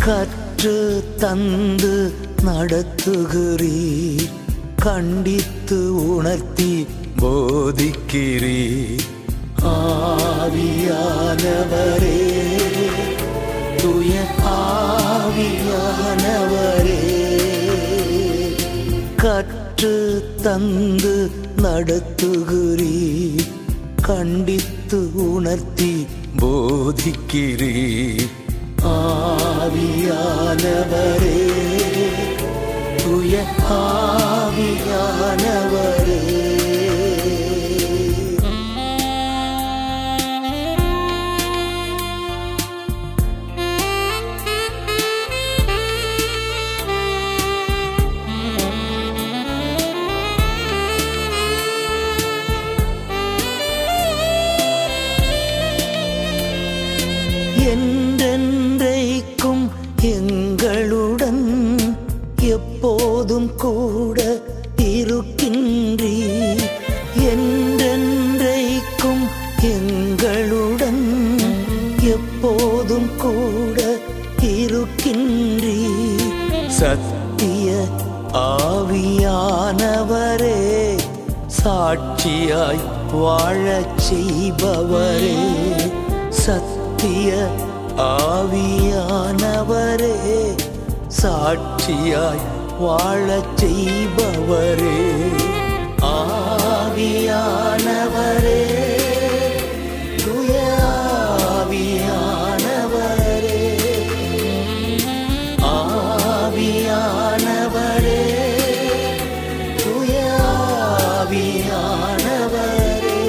கற்று தந்து நடத்துகிறீர் கண்டித்து உணர்த்தி போதிக்கிறீர் ஆவியானவரே துய ஆவியானவரே கற்று தந்து நடத்துகிறீர் கண்டித்து உணர்த்தி போதிக்கிறீர் ஆவியானவரே துய ஆவியானவரே என்றென்றைக்கும் எங்களுடன் எப்போதும் கூட இருக்கின்றீ என்றென்றைக்கும் எங்களுடன் எப்போதும் கூட இருக்கின்றீ சத்திய ஆவியானவரே சாட்சியாய் வாழச் செய்பவரே சத்திய ஆவியானவரே சாட்சியாய் வாழச் செய்பவரே ஆவியானவரே துய ஆவியானவரே ஆவியானவரே துய ஆவியானவரே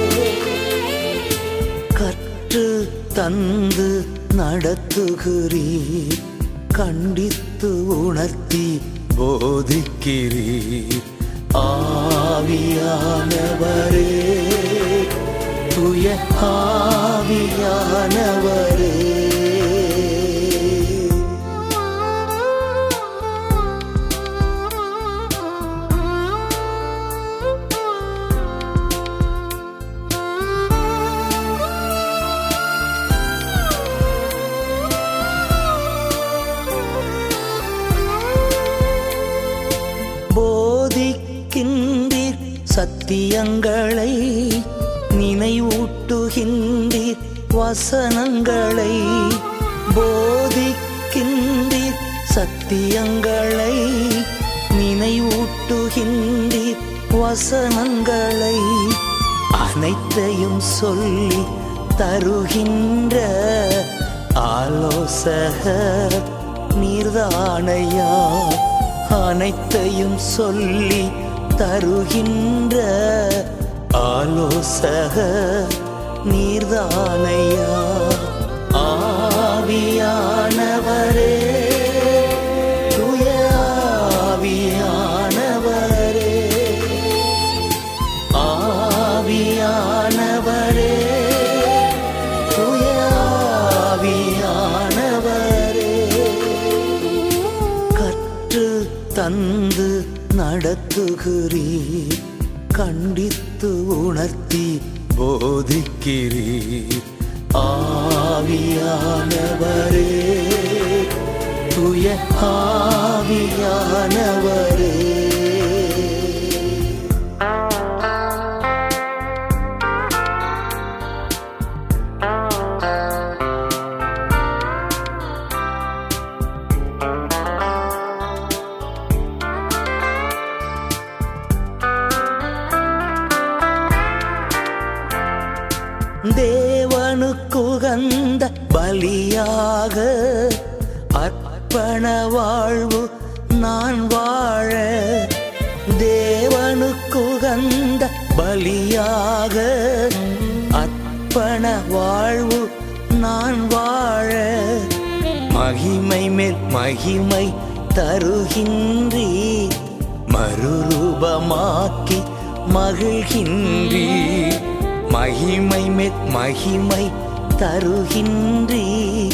கற்று தந்து நடத்துகிறீர் கண்டித்து உணர்த்தி போதிக்கிறீர் ஆவியானவரே துய ஆவியானவரே போதிக்கின்றீர் சத்தியங்களை நினைவூட்டுகின்றீர் வசனங்களை போதிக்கின்றீர் சத்தியங்களை நினைவூட்டுகின்றீர் வசனங்களை அனைத்தையும் சொல்லி தருகின்ற ஆலோசகர் நீர்தானையா அனைத்தையும் சொல்லி தருகின்ற ஆலோசக நீர்தானையா ஆவியானவரே துய ஆவியானவரே ஆவியானவரே துய ஆவியானவரே கற்று தந்து நடத்துகிறீர் கண்டித்து உணர்த்தி போதிக்கிறீர் ஆவியானவரே துய ஆவியானவரே தேவனுக்குகந்த பலியாக அர்ப்பண வாழ்வு நான் வாழ தேவனுக்குகந்த பலியாக அர்ப்பண வாழ்வு நான் வாழ மகிமை மேல் மகிமை தருகின்றீ மறுரூபமாக்கி மகிழ்கின்றீ மகிமை மேல் மகிமை தருகின்றீ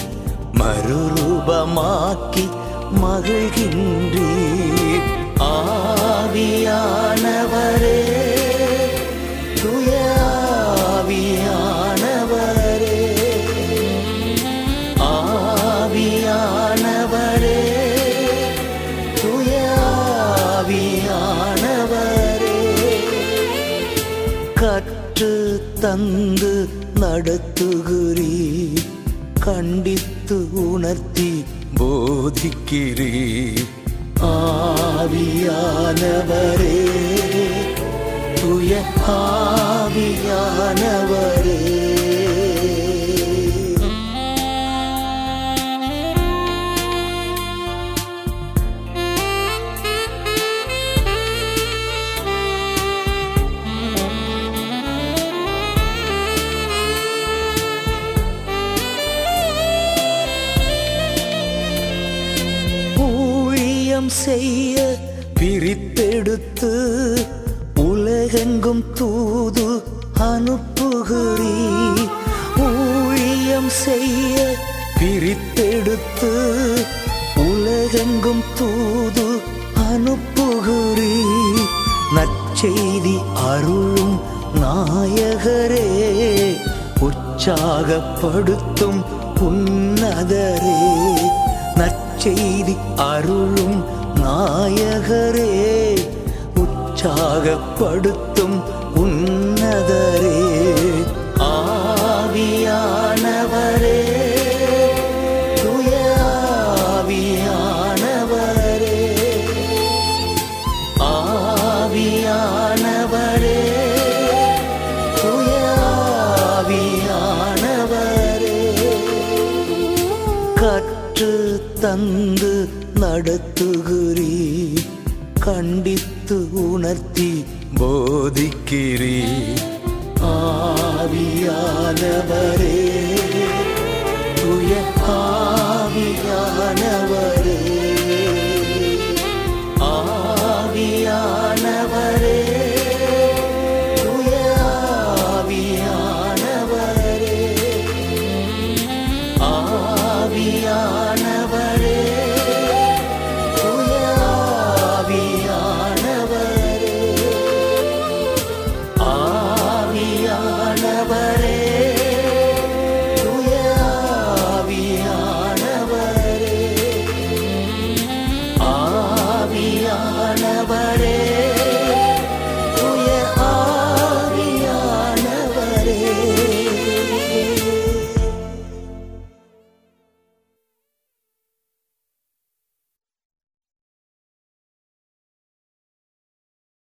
மறுரூபமாக்கி மகிழ்கின்றீ ஆவியானவரே துய ஆவியானவரே ஆவியானவரே தந்து நடத்துகிறீ கண்டித்து உணர்த்தி போதிக்கிறீ ஆவியானவரே துய ஆவியானவரே ஊழியம் செய்ய பிரித்தெடுத்து உலகெங்கும் தூது அனுப்புகிறீ ஊழியம் செய்ய பிரித்தெடுத்து உலகெங்கும் தூது அனுப்புகிறீ நற்செய்தி அருளும் நாயகரே உற்சாகப்படுத்தும் உன்னதரே நற்செய்தி அருளும் நாயகரே உற்சாகப்படுத்தும் உன்னதரே ஆவியானவரே துய ஆவியானவரே ஆவியானவரே துய ஆவியானவரே கற்று தந்து நடத்துகிறீ கண்டித்து உணர்த்தி போதிக்கிறீ ஆவியானவரே